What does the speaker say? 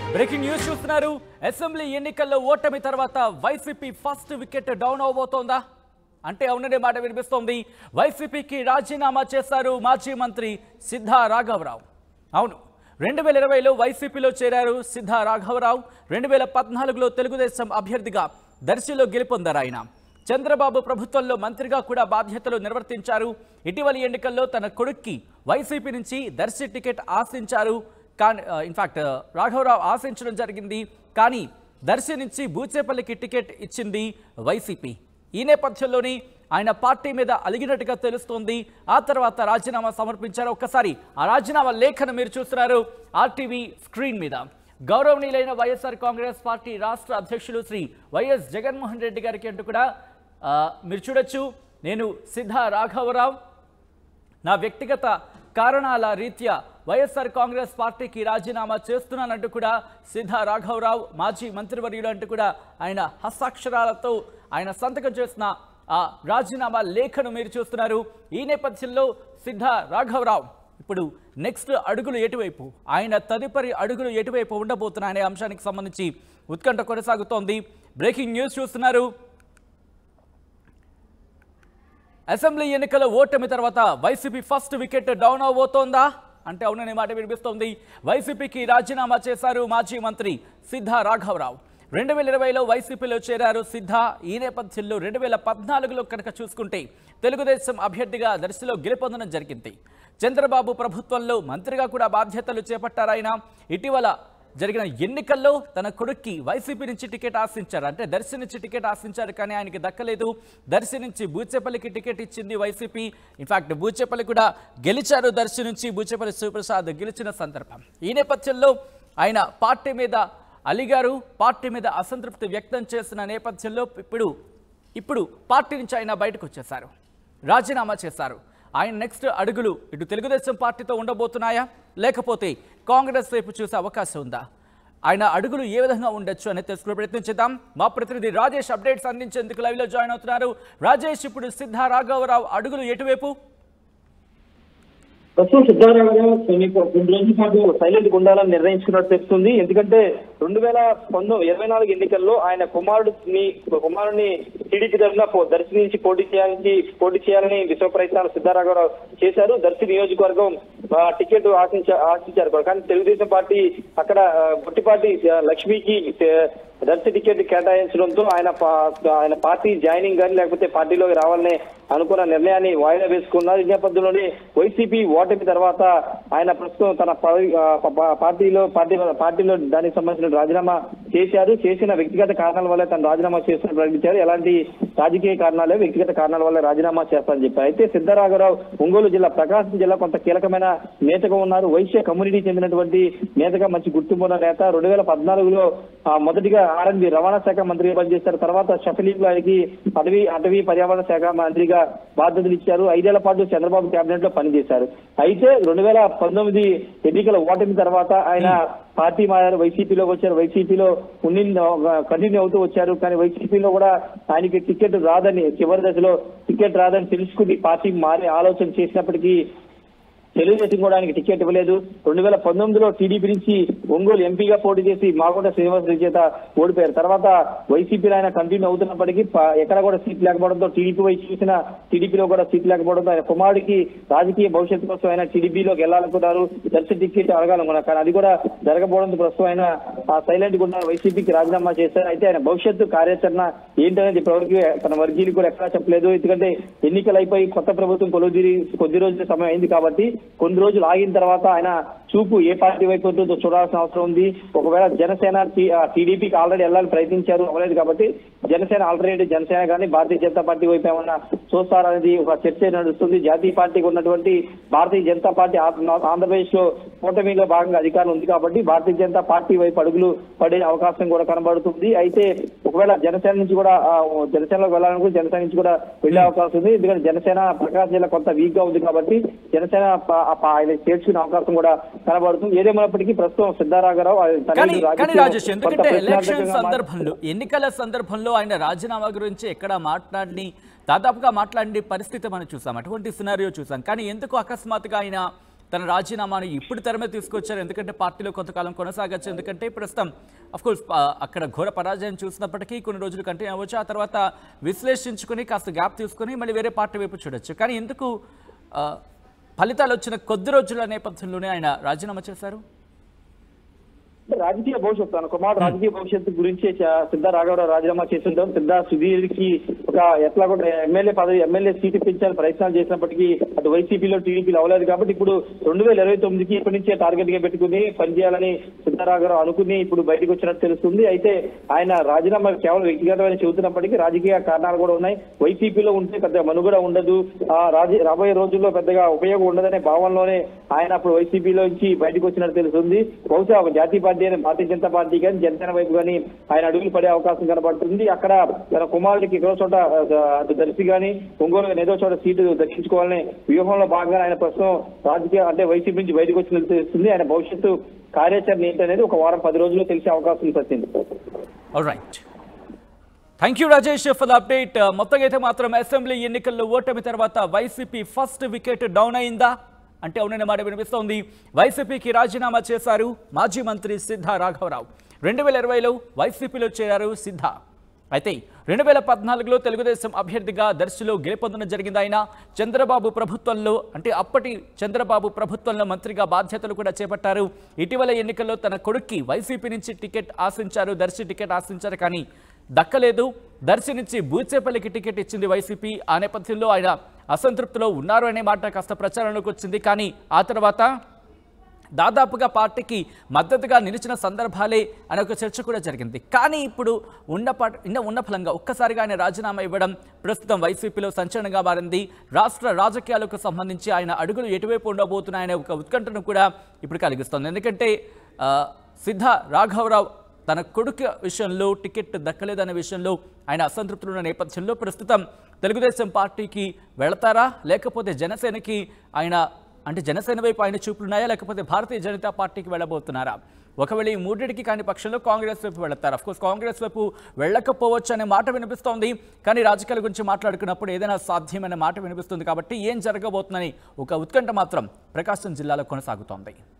Breaking news చూస్తున్నారు assembly ఎన్నికల్లో ఓటమి తర్వాత వైసీపీ ఫస్ట్ వికెట్ డౌన్ అవబోతోందా అంటే అవుననే మాట వినిపిస్తోంది వైసీపీకి రాజీనామా చేశారు మాజీ మంత్రి సిద్ధా రాఘవరావు అవును రెండు వేల ఇరవైలో వైసీపీలో చేరారు సిద్ధా రాఘవరావు రెండు వేల పద్నాలుగులో తెలుగుదేశం అభ్యర్థిగా దర్శిలో గెలుపొందారు ఆయన చంద్రబాబు ప్రభుత్వంలో మంత్రిగా కూడా బాధ్యతలు నిర్వర్తించారు ఇటీవలి ఎన్నికల్లో తన కొడుక్కి వైసీపీ నుంచి దర్శి టికెట్ ఆశించారు కానీ ఇన్ఫాక్ట్ రాఘవరావు ఆశించడం జరిగింది కానీ దర్శి నుంచి బూచేపల్లికి టికెట్ ఇచ్చింది వైసీపీ ఈ నేపథ్యంలోని ఆయన పార్టీ మీద అలిగినట్టుగా తెలుస్తోంది ఆ తర్వాత రాజీనామా సమర్పించారు ఒక్కసారి ఆ రాజీనామా లేఖను మీరు చూస్తున్నారు ఆర్టీవీ స్క్రీన్ మీద గౌరవనీయులైన వైఎస్ఆర్ కాంగ్రెస్ పార్టీ రాష్ట్ర అధ్యక్షులు శ్రీ వైఎస్ జగన్మోహన్ రెడ్డి గారికి అంటూ కూడా ఆ, మీరు చూడొచ్చు నేను సిద్ధా రాఘవరావు నా వ్యక్తిగత కారణాల రీత్యా వైఎస్ఆర్ కాంగ్రెస్ పార్టీకి రాజీనామా చేస్తున్నానంటూ కూడా సిద్ధా రాఘవరావు మాజీ మంత్రివర్యులు అంటూ కూడా ఆయన హస్తాక్షరాలతో ఆయన సంతకం చేసిన ఆ రాజీనామా లేఖను మీరు చూస్తున్నారు ఈ నేపథ్యంలో సిద్ధా రాఘవరావు ఇప్పుడు నెక్స్ట్ అడుగులు ఎటువైపు ఆయన తదుపరి అడుగులు ఎటువైపు ఉండబోతున్నాయనే అంశానికి సంబంధించి ఉత్కంఠ కొనసాగుతోంది బ్రేకింగ్ న్యూస్ చూస్తున్నారు అసెంబ్లీ ఎన్నికల ఓటమి తర్వాత వైసీపీ ఫస్ట్ వికెట్ డౌన్ అవబోతోందా అంటే అవుననే మాట వినిపిస్తోంది వైసీపీకి రాజీనామా చేశారు మాజీ మంత్రి సిద్ధా రాఘవరావు రెండు వేల ఇరవైలో వైసీపీలో చేరారు సిద్ధా ఈ నేపథ్యంలో రెండు వేల పద్నాలుగులో కనుక చూసుకుంటే తెలుగుదేశం అభ్యర్థిగా దర్శిలో గెలుపొందడం జరిగింది చంద్రబాబు ప్రభుత్వంలో మంత్రిగా కూడా బాధ్యతలు చేపట్టారు ఆయన ఇటీవల జరిగిన ఎన్నికల్లో తన కొడుక్కి వైసీపీ నుంచి టికెట్ ఆశించారు అంటే దర్శి నుంచి టికెట్ ఆశించారు కానీ ఆయనకి దక్కలేదు దర్శి నుంచి బూచేపల్లికి టికెట్ ఇచ్చింది వైసీపీ ఇన్ఫాక్ట్ బూచేపల్లి కూడా గెలిచారు దర్శి నుంచి బూచేపల్లి శివప్రసాద్ గెలిచిన సందర్భం ఈ నేపథ్యంలో ఆయన పార్టీ మీద అలిగారు పార్టీ మీద అసంతృప్తి వ్యక్తం చేసిన నేపథ్యంలో ఇప్పుడు ఇప్పుడు పార్టీ నుంచి ఆయన బయటకు వచ్చేశారు రాజీనామా చేశారు ఆయన నెక్స్ట్ అడుగులు ఇటు తెలుగుదేశం పార్టీతో ఉండబోతున్నాయా లేకపోతే కాంగ్రెస్ వైపు చూసే అవకాశం ఉందా ఆయన అడుగులు ఏ విధంగా ఉండొచ్చు అనేది తెలుసుకునే ప్రయత్నం చేద్దాం మా ప్రతినిధి రాజేష్ అప్డేట్స్ అందించేందుకు లైవ్లో జాయిన్ అవుతున్నారు రాజేష్ ఇప్పుడు సిద్ధా రాఘవరావు అడుగులు ఎటువైపు ప్రస్తుతం సిద్ధారామరావు కొన్ని కొన్ని రోజుల పాటు సైలెంట్ ఉండాలని నిర్ణయించుకున్నట్టు తెలుస్తుంది ఎందుకంటే రెండు వేల పంతొమ్మిది ఇరవై నాలుగు ఎన్నికల్లో ఆయన కుమారుడిని కుమారుడిని టీడీపీ తరఫున పో- దర్శి నుంచి పోటీ చేయాలని పోటీ చేయాలని విశ్వ ప్రయత్నాలు సిద్ధారామరావు చేశారు దర్శి నియోజకవర్గం ఆ, టికెట్ ఆశించ ఆశించారు కూడా. కానీ తెలుగుదేశం పార్టీ అక్కడ ఆ, గుట్టిపాటి ఆ, లక్ష్మికి ఆ, దర్శి టికెట్ కేటాయించడంతో ఆయన పా- ఆయన పార్టీ జాయినింగ్ కానీ లేకపోతే పార్టీలోకి రావాలని అనుకున్న నిర్ణయాన్ని వాయిదా వేసుకున్నారు ఈ నేపథ్యంలోనే వైసీపీ ఓటమి తర్వాత ఆయన ప్రస్తుతం తన పదవి- ఆ, ప- పార్టీలో పార్టీ పార్టీలో దానికి సంబంధించిన రాజీనామా చేశారు చేసిన వ్యక్తిగత కారణాల వల్ల తను రాజీనామా చేస్తున్న ప్రకటించారు ఎలాంటి రాజకీయ కారణాలే వ్యక్తిగత కారణాల వల్ల రాజీనామా చేస్తారని చెప్పారు అయితే సిద్ధరాఘవరావు ఒంగోలు జిల్లా ప్రకాశం జిల్లా కొంత కీలకమైన నేతగా ఉన్నారు వైశ్య కమ్యూనిటీ చెందినటువంటి నేతగా మంచి గుర్తింపు ఉన్న నేత రెండు వేల పద్నాలుగులో ఆ, మొదటిగా ఆర్ఎన్బి రవాణా శాఖ మంత్రిగా పనిచేశారు తర్వాత షఫలీలో ఆయనకి అటవీ అటవీ పర్యావరణ శాఖ మంత్రిగా బాధ్యతలు ఇచ్చారు ఐదేళ్ల పాటు చంద్రబాబు కేబినెట్ లో పనిచేశారు అయితే రెండు వేల పంతొమ్మిది ఎన్నికల ఓటమి తర్వాత ఆయన పార్టీ మారారు వైసీపీలోకి వచ్చారు వైసీపీలో ఉండి కంటిన్యూ అవుతూ వచ్చారు కానీ వైసీపీలో కూడా ఆయనకి టికెట్ రాదని చివరి దశలో టికెట్ రాదని తెలుసుకుని పార్టీ మారే ఆలోచన చేసినప్పటికీ తెలుగుదేశం కూడా ఆయనకి టికెట్ ఇవ్వలేదు రెండు వేల పంతొమ్మిదిలో టీడీపీ నుంచి ఒంగోలు ఎంపీగా పోటీ చేసి మాగుంట శ్రీనివాస్ రెడ్డి చేత ఓడిపోయారు తర్వాత వైసీపీలో ఆయన కంటిన్యూ అవుతున్నప్పటికీ ప- ఎక్కడ కూడా సీట్ లేకపోవడంతో టీడీపీ వైపు చూసిన టీడీపీలో కూడా సీట్ లేకపోవడంతో ఆయన కుమారుడికి రాజకీయ భవిష్యత్తు కోసం ఆయన టీడీపీలోకి వెళ్ళాలనుకున్నారు దర్శన టికెట్ అడగాలనుకున్నారు కానీ అది కూడా జరగకపోవడంతో ప్రస్తుతం ఆయన సైలెంట్ గా ఉన్న వైసీపీకి రాజీనామా చేశారు అయితే ఆయన భవిష్యత్తు కార్యాచరణ ఏంటనేది ఇప్పటివరకు తన వర్గీయులు కూడా ఎక్కడా చెప్పలేదు ఎందుకంటే ఎన్నికలు అయిపోయి కొత్త ప్రభుత్వం కొలువుదీరి కొద్ది రోజుల సమయం అయింది కాబట్టి కొన్ని రోజులు ఆగిన తర్వాత ఆయన చూపు ఏ పార్టీ వైపు ఉంటుందో చూడాల్సిన అవసరం ఉంది ఒకవేళ జనసేన టీడీపీకి ఆల్రెడీ వెళ్ళాలని ప్రయత్నించారు అవ్వలేదు కాబట్టి జనసేన ఆల్టర్నేటివ్ జనసేన కానీ భారతీయ జనతా పార్టీ వైపు ఏమన్నా చూస్తారనేది ఒక చర్చ నడుస్తుంది జాతీయ పార్టీకి ఉన్నటువంటి భారతీయ జనతా పార్టీ ఆంధ్రప్రదేశ్ లో కూటమిలో భాగంగా అధికారం ఉంది కాబట్టి భారతీయ జనతా పార్టీ వైపు అడుగులు పడే అవకాశం కూడా కనబడుతుంది అయితే ఒకవేళ జనసేన నుంచి కూడా ఆ, జనసేనలోకి వెళ్ళాలనుకుంటే జనసేన నుంచి కూడా వెళ్ళే అవకాశం ఉంది ఎందుకంటే జనసేన ప్రకాశం జిల్లా కొంత వీక్ గా ఉంది కాబట్టి జనసేన ప- ఆ ప- ఆయన చేర్చుకునే అవకాశం కూడా కనబడుతుంది ఏదేమైనప్పటికీ ప్రస్తుతం సిద్ధారాఘరావు ఆయన తన కానీ ఇల్లు కానీ రాజకీయం రాజేష్ కొంత ఎందుకంటే ఎలక్షన్ ప్రశ్నార్థకంగా మారి- సందర్భంలో ఎన్నికల సందర్భంలో ఆయన రాజీనామా గురించి ఎక్కడ మాట్లాడి దాదాపుగా మాట్లాడిన పరిస్థితి మనం చూసాం అటువంటి సినారియో చూసాం కానీ ఎందుకు అకస్మాత్తుగా ఆయన తన రాజీనామాను ఇప్పుడు తెరమే తీసుకొచ్చారు ఎందుకంటే పార్టీలో కొంతకాలం కొనసాగచ్చు ఎందుకంటే ప్రస్తుతం కోర్స్ అక్కడ ఘోర పరాజయం చూసినప్పటికీ కొన్ని రోజులు కంటిన్యూ అవ్వచ్చు ఆ తర్వాత విశ్లేషించుకుని కాస్త గ్యాప్ తీసుకుని మళ్ళీ వేరే పార్టీ వైపు చూడొచ్చు కానీ ఎందుకు ఆ, ఫలితాలు వచ్చిన కొద్ది రోజుల నేపథ్యంలోనే ఆయన రాజీనామా చేశారు రాజకీయ భవిష్యత్తు తన కుమారుడు రాజకీయ భవిష్యత్తు గురించి చ- సిద్ధ రాఘవరావు రాజీనామా చేస్తుంటాం సిద్ధ సుధీర్కి ఒక ఎట్లా కూడా ఎమ్మెల్యే పదవి ఎమ్మెల్యే సీట్ ఇప్పించాలని ప్రయత్నాలు చేసినప్పటికీ అటు వైసీపీలో టీడీపీలో అవ్వలేదు కాబట్టి ఇప్పుడు రెండు వేల ఇరవై తొమ్మిదికి ఇప్పటి నుంచే టార్గెట్ గా పెట్టుకుని పనిచేయాలని సిద్ధరాఘవరావు అనుకుని ఇప్పుడు బయటకు వచ్చినట్టు తెలుస్తుంది అయితే ఆయన రాజీనామా కేవలం వ్యక్తిగతమైన చెబుతున్నప్పటికీ రాజకీయ కారణాలు కూడా ఉన్నాయి వైసీపీలో ఉంటే పెద్ద మనుగడ ఉండదు ఆ రాజీ రాబోయే రోజుల్లో పెద్దగా ఉపయోగం ఉండదనే భావనలోనే ఆయన అప్పుడు వైసీపీలో నుంచి బయటకు వచ్చినట్టు తెలుస్తుంది బహుశా ఒక జాతీయ పార్టీ అయిన భారతీయ జనతా పార్టీ కానీ జనసేన వైపు కానీ ఆయన అడుగులు పడే అవకాశం కనబడుతుంది అక్కడ తన కుమారుడికి ఎక్కడో చోట ఆ, అటు దర్శి కానీ ఒంగోలు కానీ ఏదో చోట సీటు దక్కించుకోవాలనే వ్యూహంలో భాగంగా ఆయన ప్రస్తుతం రాజకీయ అంటే వైసీపీ నుంచి బయటకు వచ్చినట్టు తెలుస్తుంది ఆయన భవిష్యత్తు కార్యాచరణ ఏంటనేది ఒక వారం పది రోజుల్లో తెలిసే అవకాశం ఉంది Satyam right thank you Rajesh for the update మొత్తంగా అయితే మాత్రం అసెంబ్లీ ఎన్నికల్లో ఓటమి తర్వాత వైసీపీ ఫస్ట్ వికెట్ డౌన్ అయిందా అంటే అవుననే మాట వినిపిస్తోంది వైసీపీకి రాజీనామా చేశారు మాజీ మంత్రి సిద్ధ రాఘవరావు రెండు వేల ఇరవైలో వైసీపీలో చేరారు సిద్ధ అయితే రెండు వేల పద్నాలుగులో తెలుగుదేశం అభ్యర్థిగా దర్శిలో గెలుపొందడం జరిగింది ఆయన చంద్రబాబు ప్రభుత్వంలో అంటే అప్పటి చంద్రబాబు ప్రభుత్వంలో మంత్రిగా బాధ్యతలు కూడా చేపట్టారు ఇటీవల ఎన్నికల్లో తన కొడుక్కి వైసీపీ నుంచి టికెట్ ఆశించారు దర్శి టికెట్ ఆశించారు కానీ దక్కలేదు దర్శి నుంచి బూచేపల్లికి టికెట్ ఇచ్చింది వైసీపీ ఆ నేపథ్యంలో ఆయన అసంతృప్తిలో ఉన్నారు అనే మాట కాస్త ప్రచారంలోకి వచ్చింది కానీ ఆ తర్వాత దాదాపుగా పార్టీకి మద్దతుగా నిలిచిన సందర్భాలే అనే ఒక చర్చ కూడా జరిగింది కానీ ఇప్పుడు ఉన్న పాట ఉన్న ఉన్న ఫలంగా ఒక్కసారిగా ఆయన రాజీనామా ఇవ్వడం ప్రస్తుతం వైసీపీలో సంచలనంగా మారింది రాష్ట్ర రాజకీయాలకు సంబంధించి ఆయన అడుగులు ఎటువైపు ఉండబోతున్నాయనే ఒక ఉత్కంఠను కూడా ఇప్పుడు కలిగిస్తోంది ఎందుకంటే ఆ, సిద్ధ రాఘవరావు తన కొడుకు విషయంలో టికెట్ దక్కలేదనే విషయంలో ఆయన అసంతృప్తులు ఉన్న నేపథ్యంలో ప్రస్తుతం తెలుగుదేశం పార్టీకి వెళతారా లేకపోతే జనసేనకి ఆయన అంటే జనసేన వైపు ఆయన చూపులున్నాయా లేకపోతే భారతీయ జనతా పార్టీకి వెళ్ళబోతున్నారా ఒకవేళ ఈ మూడింటికి కాని పక్షంలో కాంగ్రెస్ వైపు వెళతారు కోర్స్ కాంగ్రెస్ వైపు వెళ్ళకపోవచ్చు అనే మాట వినిపిస్తోంది కానీ రాజకీయాల గురించి మాట్లాడుకున్నప్పుడు ఏదైనా సాధ్యమైన మాట వినిపిస్తుంది కాబట్టి ఏం జరగబోతుందని ఒక ఉత్కంఠ మాత్రం ప్రకాశం జిల్లాలో కొనసాగుతోంది